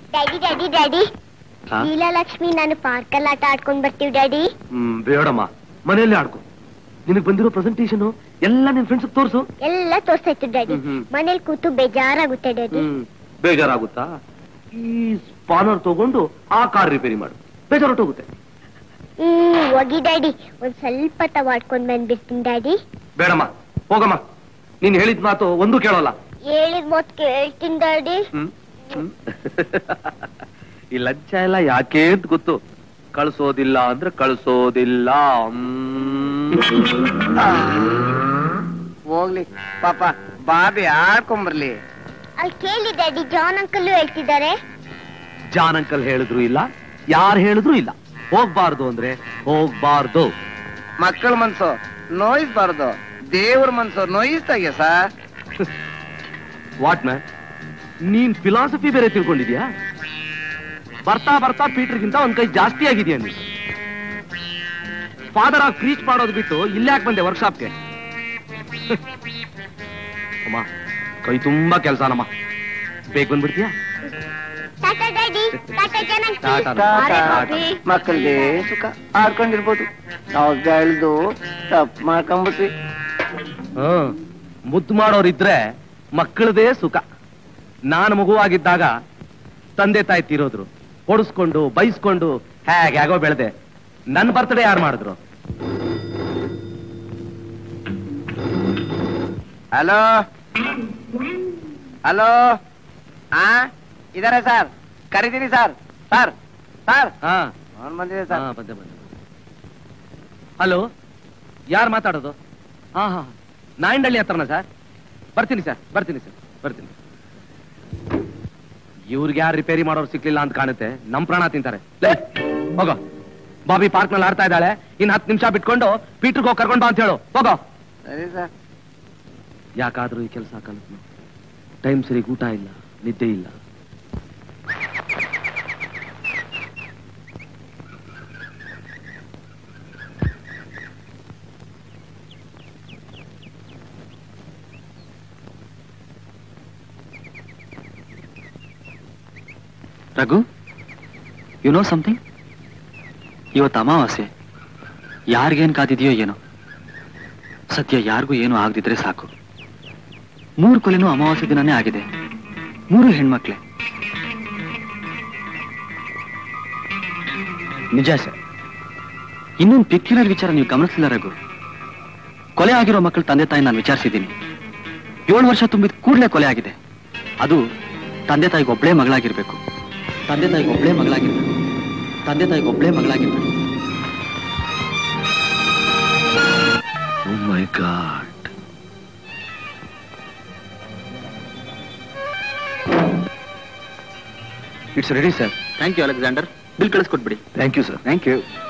Daddy daddy daddy ಹಾ? ಲೀಲಾಲಕ್ಷ್ಮಿ ನಾನು ಪಾರ್ಕಲ್ಲಿ ಆಟ ಆಡ್ಕೊಂಡ್ ಬರ್ತೀವಿ ಡ್ಯಾಡಿ ಹ್ಮ್ ಬೇಡಮ್ಮ ಮನೆಯಲ್ಲೇ ಆಡ್ಕೊ ನಿನಗ್ ಬಂದಿರೋ ಪ್ರೆಸೆಂಟೇಶನ್ ಎಲ್ಲ ನಿನ್ ಫ್ರೆಂಡ್ಸ್ ತೋರ್ಸು ಎಲ್ಲ ತೋರ್ಸಾಯ್ತು ಡ್ಯಾಡಿ ಹ್ಮ್, ಹ್ಮ್. ಮನೇಲಿ ಕೂತು ಬೇಜಾರಾಗುತ್ತೆ ಡ್ಯಾಡಿ ಹ್ಮ್ ಬೇಜಾರಾಗುತ್ತಾ ಈ ಸ್ಪಾನರ್ ತಗೊಂಡು ಆ ಕಾರ್ ರಿಪೇರಿ ಮಾಡು ಬೇಜಾರು ಹೊರ್ಟೋಗುತ್ತೆ ಹ್ಮ್ ಹೋಗಿ ಡ್ಯಾಡಿ ಒಂದ್ ಸ್ವಲ್ಪ ತವಾಡ್ಕೊಂಡ್ ಬಂದ್ಬಿಡ್ತೀನಿ ಡ್ಯಾಡಿ ಬೇಡಮ್ಮ ಹೋಗಮ್ಮ ನೀನ್ ಹೇಳಿದ ಮಾತು ಒಂದು ಕೇಳೋಲ್ಲ ಹೇಳಿದ್ ಮೊತ್ ಕೇಳ್ತೀನಿ ಡ್ಯಾಡಿ ಹ್ಮ್ ಹ್ಮ್. ಈ ಲಜ್ಜ ಎಲ್ಲ ಯಾಕೆ ಅಂತ ಗೊತ್ತು ಕಳ್ಸೋದಿಲ್ಲ ಅಂದ್ರೆ ಕಳ್ಸೋದಿಲ್ಲ ಹ್ಮ್. ಹೋಗ್ಲಿ ಪಾಪ ಬಾಬಿ ಆಡ್ಕೊಂಬರ್ಲಿ ಅಲ್ಲಿ ಕೇಳಿ ಡ್ಯಾಡಿ ಜಾನ್ ಅಂಕಲ್ ಹೇಳ್ತಿದ್ದಾರೆ ಜಾನ್ ಅಂಕಲ್ ಹೇಳಿದ್ರು ಇಲ್ಲ ಯಾರು ಹೇಳಿದ್ರು ಇಲ್ಲ ಹೋಗ್ಬಾರ್ದು ಅಂದ್ರೆ ಹೋಗ್ಬಾರ್ದು ಮಕ್ಕಳ ಮನ್ಸು ನೋಯಿಸ್ಬಾರ್ದು ದೇವ್ರ ಮನ್ಸು ನೋಯಿಸ್ತಾಗೆ ಸರ್ ವಾಟ್ ಮ್ಯಾನ್ ನೀನ್ ಫಿಲಾಸಫಿ ಬೇರೆ ತಿಳ್ಕೊಂಡಿದ್ಯಾ ಬರ್ತಾ ಬರ್ತಾ ಪೀಟರ್ಗಿಂತ ಒಂದ್ ಕೈ ಜಾಸ್ತಿ ಆಗಿದ್ಯಾ ನೀನು ಫಾದರ್ ಆಗಿ ಪ್ರೀಚ್ ಮಾಡೋದು ಬಿಟ್ಟು ಇಲ್ಲೇ ಯಾಕೆ ಬಂದೆ ವರ್ಕ್ಶಾಪ್ಗೆ ಅಮ್ಮ ಕೈ ತುಂಬಾ ಕೆಲಸನಮ್ಮ ಬೇಗ ಬಂದ್ಬಿಡ್ತೀಯಾ tata daddy tata John tata. Uncle ಬಾರೆ ಪಾಪಿ. ಮಕ್ಕಳದೇ ಸುಖ ಆಡ್ಕೊಂಡಿರ್ಬೋದು ನಾವು ಬೆಳ್ದು ತಪ್ಪು ಮಾಡ್ಕೊಂಬಿಟ್ವಿ ಹ್ಮ್ ಮುದ್ದು ಮಾಡೋರಿದ್ರೆ ಮಕ್ಕಳದೇ ಸುಖ ನಾನು ಮಗುವಾಗಿದ್ದಾಗ ತಂದೆ ತಾಯಿ ತೀರೋದ್ರು ಹೊಡಿಸ್ಕೊಂಡು ಬೈಸ್ಕೊಂಡು ಹೇಗೆ ಹೇಗೋ ಬೆಳೆದೆ ನನ್ನ ಬರ್ತ್ಡೇ ಯಾರು ಮಾಡಿದ್ರು ಹಲೋ ಹಲೋ ಆ ಇದಾರೆ ಸರ್ ಕರಿತೀನಿ ಸರ್ ಸರ್ ಸರ್ ಹಾ ಅವನ್ ಬಂದಿದೆ ಹಾ, ಸರ್ ಬಂದೆ ಬಂದೆ ಹಲೋ ಯಾರು ಮಾತಾಡೋದು ಹಾ ಹಾ ನಾಯಂಡಳ್ಳಿ ಹತ್ರನ ಸರ್ ಬರ್ತೀನಿ ಸರ್ ಬರ್ತೀನಿ ಸರ್ ಬರ್ತೀನಿ ಇವ್ರಿಗೆ ಯಾರು ರಿಪೇರಿ ಮಾಡೋರು ಸಿಕ್ಲಿಲ್ಲ ಅಂತ ಕಾಣುತ್ತೆ ನಮ್ ಪ್ರಾಣ ತಿಂತಾರೆ ಲೇ, ಹೋಗೋ ಬಾಬಿ ಪಾರ್ಕ್ ನಲ್ಲಿ ಆಡ್ತಾ ಇದ್ದಾಳೆ ಇನ್ ಹತ್ತು ನಿಮಿಷ ಬಿಟ್ಕೊಂಡು ಪೀಟ್ರಿಗೆ ಹೋಗಿ ಕರ್ಕೊಂಡು ಬಾ ಅಂತ ಹೇಳು ಹೋಗೋ ಸರಿ ಸರ್ ಯಾಕಾದ್ರೂ ಈ ಕೆಲಸ ಕಲಿತು ಟೈಮ್ ಸರಿ ಊಟ ಇಲ್ಲ ನಿದ್ದೆ ಇಲ್ಲ ರಘು ಯು ನೋ ಸಮಥಿಂಗ್ ಇವತ್ತು ಅಮಾವಾಸ್ಯೆ ಯಾರಿಗೇನ್ ಕಾದಿದೆಯೋ ಏನೋ ಸದ್ಯ ಯಾರಿಗೂ ಏನು ಆಗದಿದ್ರೆ ಸಾಕು ಮೂರು ಕೊಲೆನೂ ಅಮಾವಾಸ್ಯೆ ದಿನನೇ ಆಗಿದೆ ಮೂರು ಹೆಣ್ಮಕ್ಳೆ ನಿಜ ಸರ್ ಇನ್ನೊಂದು ಪೆಕ್ಯುಲರ್ ವಿಚಾರ ನೀವು ಗಮನಿಸಿಲ್ಲ ರಘು ಕೊಲೆ ಆಗಿರೋ ಮಕ್ಕಳ ತಂದೆ ತಾಯಿ ನಾನು ವಿಚಾರಿಸಿದ್ದೀನಿ ಏಳು ವರ್ಷ ತುಂಬಿದ ಕೂಡಲೇ ಕೊಲೆ ಆಗಿದೆ ಅದು ತಂದೆ ತಾಯಿಗೆ ಒಬ್ಬಳೇ ಮಗಳಾಗಿರ್ಬೇಕು ತಂದೆ ತಾಯಿಗೆ ಒಬ್ಬಳೇ ಮಗಳಾಗಿರ್ಬೇಕು ತಂದೆ ತಾಯಿಗೆ ಒಬ್ಬಳೇ ಮಗಳಾಗಿರ್ಬೇಕು my god it's ready sir thank you Alexander bill ಕಳಿಸ್ಕೊಟ್ಬಿಡಿ thank you sir thank you